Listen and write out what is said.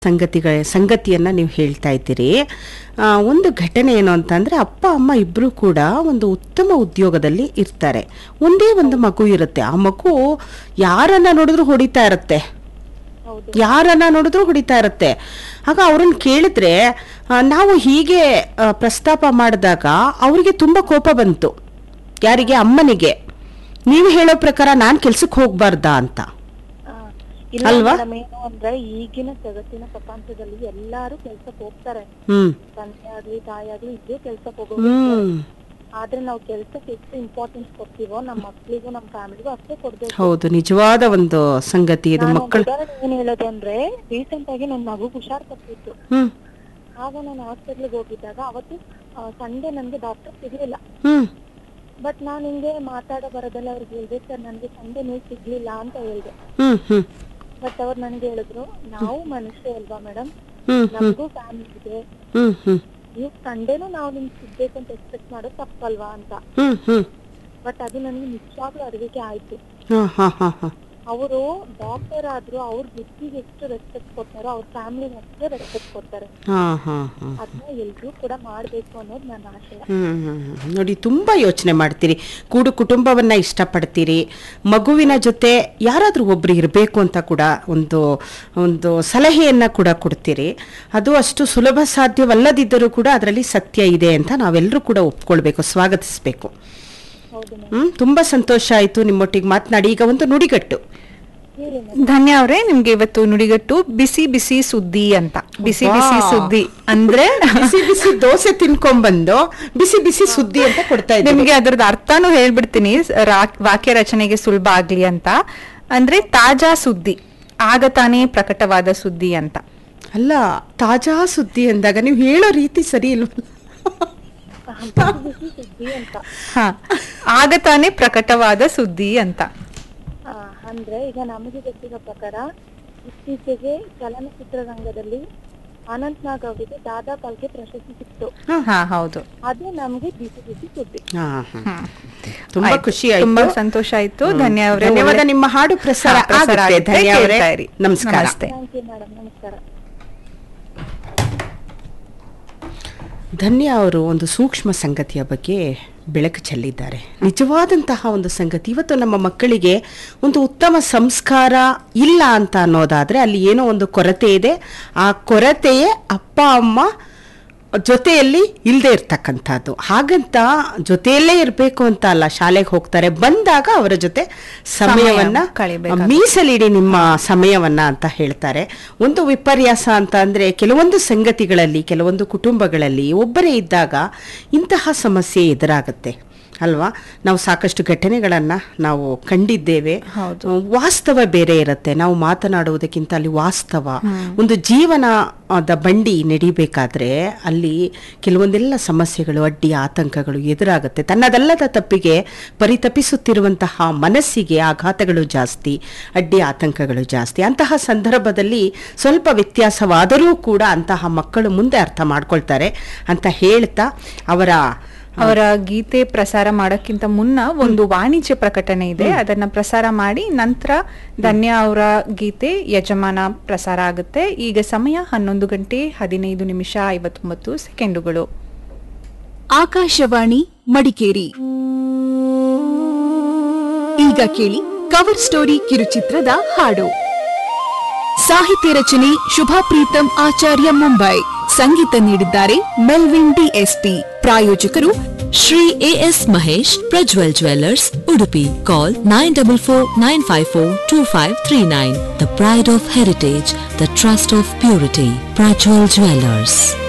ಸಂಗತಿಗಳ ಸಂಗತಿಯನ್ನ ನೀವು ಹೇಳ್ತಾ ಇದ್ದೀರಿ ಆ, ಒಂದು ಘಟನೆ ಏನು ಅಂತಂದ್ರೆ ಅಪ್ಪ ಅಮ್ಮ ಇಬ್ರು ಕೂಡ ಒಂದು ಉತ್ತಮ ಉದ್ಯೋಗದಲ್ಲಿ ಇರ್ತಾರೆ ಒಂದೇ ಒಂದು ಮಗು ಇರುತ್ತೆ ಆ ಮಗು ಯಾರನ್ನ ನೋಡಿದ್ರು ಹೊಡಿತಾ ಇರುತ್ತೆ ಹೌದು ಯಾರನ್ನ ನೋಡಿದ್ರು ಹೊಡಿತಾ ಇರುತ್ತೆ ಆಗ ಅವ್ರನ್ನ ಕೇಳಿದ್ರೆ ಆ, ನಾವು ಹೀಗೆ ಆ, ಪ್ರಸ್ತಾಪ ಮಾಡಿದಾಗ ಅವರಿಗೆ ತುಂಬಾ ಕೋಪ ಬಂತು ಯಾರಿಗೆ ಅಮ್ಮನಿಗೆ ನೀವು ಹೇಳೋ ಪ್ರಕಾರ ನಾನು ಕೆಲ್ಸಕ್ಕೆ ಹೋಗ್ಬಾರ್ದಾ ಅಂತ ಆ, ಇಲ್ಲ ಅಲ್ವಾ? ಮೇಡಮ್ ಏನು ಅಂದ್ರೆ ಈಗಿನ ಜಗತ್ತಿನ ಪ್ರಪಂಚದಲ್ಲಿ ಎಲ್ಲಾರು ಕೆಲ್ಸಕ್ಕೆ ಹೋಗ್ತಾರೆ ಹ್ಮ್ ತಂದೆ ಆಗ್ಲಿ ತಾಯಿ ಆಗ್ಲಿ ಇದೇ ಕೆಲ್ಸಕ್ಕೆ ಹೋಗೋ ಹ್ಮ್ ಆದ್ರೆ ನಾವು ಕೆಲ್ಸಕ್ಕೆ ಎಷ್ಟು ಇಂಪಾರ್ಟೆನ್ಸ್ ಕೊಡ್ತೀವೋ ನಮ್ಮ ಮಕ್ಳಿಗೂ ನಮ್ಮ ಫ್ಯಾಮಿಲಿಗೂ ಅಷ್ಟೇ ಕೊಡ್ಬೇಕು ಹೌದು ನಿಜವಾದ ಒಂದು ಸಂಗತಿ ಇದು ನಾನು ಮಕ್ಕಳು ಉದಾಹರಣೆ ಏನ್ ಹೇಳೋದು ಅಂದ್ರೆ ರೀಸೆಂಟ್ ಆಗಿ ನನ್ನ ಮಗು ಹುಷಾರ್ ತಪ್ಪಿತ್ತು ಹ್ಮ್ ಆಗ ನಾನು ಹಾಸ್ಪಿಟ್ಲಿಗೆ ಹೋಗಿದ್ದಾಗ ಅವತ್ತು ಸಂಡೇ ನನ್ಗೆ ಡಾಕ್ಟರ್ ಸಿಗ್ಲಿಲ್ಲ ಹ್ಮ್ ಬಟ್ ನಾನು ಹಿಂಗೆ ಮಾತಾಡೋ ಬರೋದಲ್ಲ ಅವ್ರಿಗೆ ಹೇಳ್ದೆ ಸರ್ ನನಗೆ ಸಂಡೇ ನೀವು ಸಿಗ್ಲಿಲ್ಲ ಅಂತ ಹೇಳ್ದೆ ಹ್ಮ್ ಹ್ಮ್ ಬಟ್ ಅವ್ರು ನನಗೆ ಹೇಳಿದ್ರು ನಾವು ಮನುಷ್ಯ ಅಲ್ವಾ ಮೇಡಮ್ ಹ್ಮ್ ಹ್ಮ್ ನಮಗೂ ಫ್ಯಾಮಿಲಿ ಇದೆ ಹ್ಮ್ ಹ್ಮ್ ನೀವು ಸಂಡೇನು ನಾವು ನಿಮ್ಗೆ ಸಿಗ್ಬೇಕು ಅಂತ ಎಕ್ಸ್ಪೆಕ್ಟ್ ಮಾಡೋದು ತಪ್ಪಲ್ವಾ ಅಂತ ಹ್ಮ್ ಹ್ಮ್ ಬಟ್ ಅದು ನನಗೆ ನಿಜವಾಗ್ಲೂ ಅರಿವಿಕೆ ಆಯ್ತು ಹಾ ಹಾ ಹಾ ಹಾ ಅವರು ಡಾಕ್ಟರ್ ಆದ್ರೂ ಅವ್ರ ವೃತ್ತಿಗೆ ಎಷ್ಟು ರೆಸ್ಪೆಕ್ಟ್ ಕೊಡ್ತಾರೋ ಅವ್ರ ಫ್ಯಾಮಿಲಿಗೆ ಅಷ್ಟೇ ರೆಸ್ಪೆಕ್ಟ್ ಕೊಡ್ತಾರೆ ಹಾ ಹಾ ಹಾ ಅದನ್ನ ಎಲ್ರೂ ಕೂಡ ಮಾಡ್ಬೇಕು ಅನ್ನೋದು ನನ್ನ ಆಶಯ ಹ್ಮ್ ಹ್ಮ್ ಹ್ಮ್. ನೋಡಿ ತುಂಬಾ ಯೋಚನೆ ಮಾಡ್ತೀರಿ ಕೂಡು ಕುಟುಂಬವನ್ನ ಇಷ್ಟಪಡ್ತೀರಿ ಮಗುವಿನ ಜೊತೆ ಯಾರಾದ್ರೂ ಒಬ್ರು ಇರಬೇಕು ಅಂತ ಕೂಡ ಒಂದು ಒಂದು ಸಲಹೆಯನ್ನ ಕೂಡ ಕೊಡ್ತೀರಿ ಅದು ಅಷ್ಟು ಸುಲಭ ಸಾಧ್ಯವಲ್ಲದಿದ್ದರೂ ಕೂಡ ಅದರಲ್ಲಿ ಸತ್ಯ ಇದೆ ಅಂತ ನಾವೆಲ್ಲರೂ ಕೂಡ ಒಪ್ಕೊಳ್ಬೇಕು ಸ್ವಾಗತಿಸಬೇಕು ಹೌದು ಮೇಡಮ್ ಹ್ಮ್ ತುಂಬಾ ಸಂತೋಷ ಆಯ್ತು ನಿಮ್ಮೊಟ್ಟಿಗೆ ಮಾತನಾಡಿ ಈಗ ಒಂದು ನುಡಿಗಟ್ಟು ಹೇಳಿ ಮೇಡಮ್ ಧನ್ಯ ಅವರೇ ನಿಮ್ಗೆ ಇವತ್ತು ನುಡಿಗಟ್ಟು ಬಿಸಿ ಬಿಸಿ ಸುದ್ದಿ ಅಂತ ಬಿಸಿ ಬಿಸಿ ವಾ. ಸುದ್ದಿ ಅಂದ್ರೆ ಬಿಸಿ ಬಿಸಿ ದೋಸೆ ತಿನ್ಕೊಂಡ್ಬಂದು ಬಿಸಿ ಬಿಸಿ ಸುದ್ದಿ ಅಂತ ಕೊಡ್ತಾ ಇದ್ದೀವಿ ನಿಮ್ಗೆ ಅದ್ರದ್ದು ಅರ್ಥನೂ ಹೇಳ್ಬಿಡ್ತೀನಿ ಸ್- ರಾ- ವಾಕ್ಯ ರಚನೆಗೆ ಸುಲಭ ಆಗ್ಲಿ ಅಂತ ಅಂದ್ರೆ ತಾಜಾ ಸುದ್ದಿ ಆಗ ತಾನೇ ಪ್ರಕಟವಾದ ಸುದ್ದಿ ಅಂತ ಅಲ್ಲ ತಾಜಾ ಸುದ್ದಿ ಅಂದಾಗ ನೀವು ಹೇಳೋ ರೀತಿ ಸರಿ ಇಲ್ವಲ್ಲ ಬಿಸಿ ಬಿಸಿ ಸುದ್ದಿ ಅಂತ ಹ ಆಗ ತಾನೇ ಪ್ರಕಟವಾದ ಸುದ್ದಿ ಅಂತ ಆ, ಅಂದ್ರೆ ಈಗ ನಮಗೆ ಗೊತ್ತಿರೋ ಪ್ರಕಾರ ಇತ್ತೀಚೆಗೆ ಚಲನಚಿತ್ರ ರಂಗದಲ್ಲಿ ಅನಂತ್ ನಾಗ್ ಅವರಿಗೆ ದಾದಾ ಪಾಲ್ಗೆ ಪ್ರಶಸ್ತಿ ಸಿಕ್ತು ಹಾ ಹೌದು ಅದೇ ನಮ್ಗೆ ಬಿಸಿ ಬಿಸಿ ಸುದ್ದಿ ಹಾ, ಹಾ. ಹ್ಮ್. ತುಂಬಾ ಆಯ್ತು. ಖುಷಿ ಆಯ್ತು ತುಂಬಾ ಸಂತೋಷ ಆಯ್ತು ಧನ್ಯ ಅವರೇ ಧನ್ಯವಾದ ಒಳ್ಳೆ- ನಿಮ್ಮ ಹಾಡು ಪ್ರಸಾರ ಹಾ, ಪ್ರಸಾರ ಆಗುತ್ತೆ. ಆಗುತ್ತೆ. ಧನ್ಯ ಅವರೇ. ಕೇಳ್ತಾ ಇರಿ. ನಮಸ್ಕಾರ ನಮಸ್ತೆ. ಥ್ಯಾಂಕ್ ಯು ಮೇಡಮ್ ನಮಸ್ಕಾರ ಧನ್ಯ ಅವರು ಒಂದು ಸೂಕ್ಷ್ಮ ಸಂಗತಿಯ ಬಗ್ಗೆ ಬೆಳಕು ಚೆಲ್ಲಿದ್ದಾರೆ ನಿಜವಾದಂತಹ ಒಂದು ಸಂಗತಿ ಇವತ್ತು ನಮ್ಮ ಮಕ್ಕಳಿಗೆ ಒಂದು ಉತ್ತಮ ಸಂಸ್ಕಾರ ಇಲ್ಲ ಅಂತ ಅನ್ನೋದಾದ್ರೆ ಅಲ್ಲಿ ಏನೋ ಒಂದು ಕೊರತೆ ಇದೆ ಆ ಕೊರತೆಯೇ ಅಪ್ಪ ಅಮ್ಮ ಜೊತೆಯಲ್ಲಿ ಇಲ್ಲದೆ ಇರ್ತಕ್ಕಂಥದ್ದು ಹಾಗಂತ ಜೊತೆಯಲ್ಲೇ ಇರಬೇಕು ಅಂತ ಅಲ್ಲ ಶಾಲೆಗೆ ಹೋಗ್ತಾರೆ ಬಂದಾಗ ಅವರ ಜೊತೆ ಸಮಯವನ್ನ ಸಮಯ ಕಳೀಬೇಕಾಗುತ್ತೆ. ಮೀಸಲಿಡಿ ನಿಮ್ಮ ಸಮಯವನ್ನ ಅಂತ ಹೇಳ್ತಾರೆ ಒಂದು ವಿಪರ್ಯಾಸ ಅಂತ ಅಂದ್ರೆ ಕೆಲವೊಂದು ಸಂಗತಿಗಳಲ್ಲಿ ಕೆಲವೊಂದು ಕುಟುಂಬಗಳಲ್ಲಿ ಒಬ್ಬರೇ ಇದ್ದಾಗ ಇಂತಹ ಸಮಸ್ಯೆ ಎದುರಾಗುತ್ತೆ ಅಲ್ವಾ ನಾವು ಸಾಕಷ್ಟು ಘಟನೆಗಳನ್ನ ನಾವು ಕಂಡಿದ್ದೇವೆ ಹೌದು. ವಾಸ್ತವ ಬೇರೆ ಇರುತ್ತೆ ನಾವು ಮಾತನಾಡುವುದಕ್ಕಿಂತ ಅಲ್ಲಿ ವಾಸ್ತವ ಒಂದು ಜೀವನದ ಬಂಡಿ ನಡಿಬೇಕಾದ್ರೆ ಅಲ್ಲಿ ಕೆಲವೊಂದೆಲ್ಲ ಸಮಸ್ಯೆಗಳು ಅಡ್ಡಿ ಆತಂಕಗಳು ಎದುರಾಗುತ್ತೆ ತನ್ನದಲ್ಲದ ತಪ್ಪಿಗೆ ಪರಿತಪಿಸುತ್ತಿರುವಂತಹ ಮನಸ್ಸಿಗೆ ಆಘಾತಗಳು ಜಾಸ್ತಿ ಅಡ್ಡಿ ಆತಂಕಗಳು ಜಾಸ್ತಿ ಅಂತಹ ಸಂದರ್ಭದಲ್ಲಿ ಸ್ವಲ್ಪ ವ್ಯತ್ಯಾಸವಾದರೂ ಕೂಡ ಅಂತಹ ಮಕ್ಕಳು ಮುಂದೆ ಅರ್ಥ ಮಾಡ್ಕೊಳ್ತಾರೆ ಅಂತ ಹೇಳ್ತಾ ಅವರ ಅವರ ಗೀತೆ ಪ್ರಸಾರ ಮಾಡೋಕ್ಕಿಂತ ಮುನ್ನ ಒಂದು ವಾಣಿಜ್ಯ ಪ್ರಕಟಣೆ ಇದೆ ಅದನ್ನ ಪ್ರಸಾರ ಮಾಡಿ ನಂತರ ಧನ್ಯ ಅವರ ಗೀತೆ ಯಜಮಾನ ಪ್ರಸಾರ ಆಗುತ್ತೆ ಈಗ ಸಮಯ ಹನ್ನೊಂದು ಗಂಟೆ ಹದಿನೈದು ನಿಮಿಷ ಐವತ್ತೊಂಬತ್ತು ಸೆಕೆಂಡುಗಳು ಆಕಾಶವಾಣಿ ಮಡಿಕೇರಿ ಈಗ ಕೇಳಿ ಕವರ್ ಸ್ಟೋರಿ ಕಿರುಚಿತ್ರದ ಹಾಡು ಸಾಹಿತ್ಯ ರಚನೆ ಶುಭಾ ಪ್ರೀತಂ ಆಚಾರ್ಯ ಮುಂಬೈ ಸಂಗೀತ ನೀಡಿದ್ದಾರೆ ಮೆಲ್ವಿನ್ ಡಿಎಸ್ಪಿ ಪ್ರಾಯೋಜಕರು Shri A S Mahesh Prajwal jewellers Udupi call nine double four nine five four two five three nine the pride of heritage the trust of purity Prajwal jewellers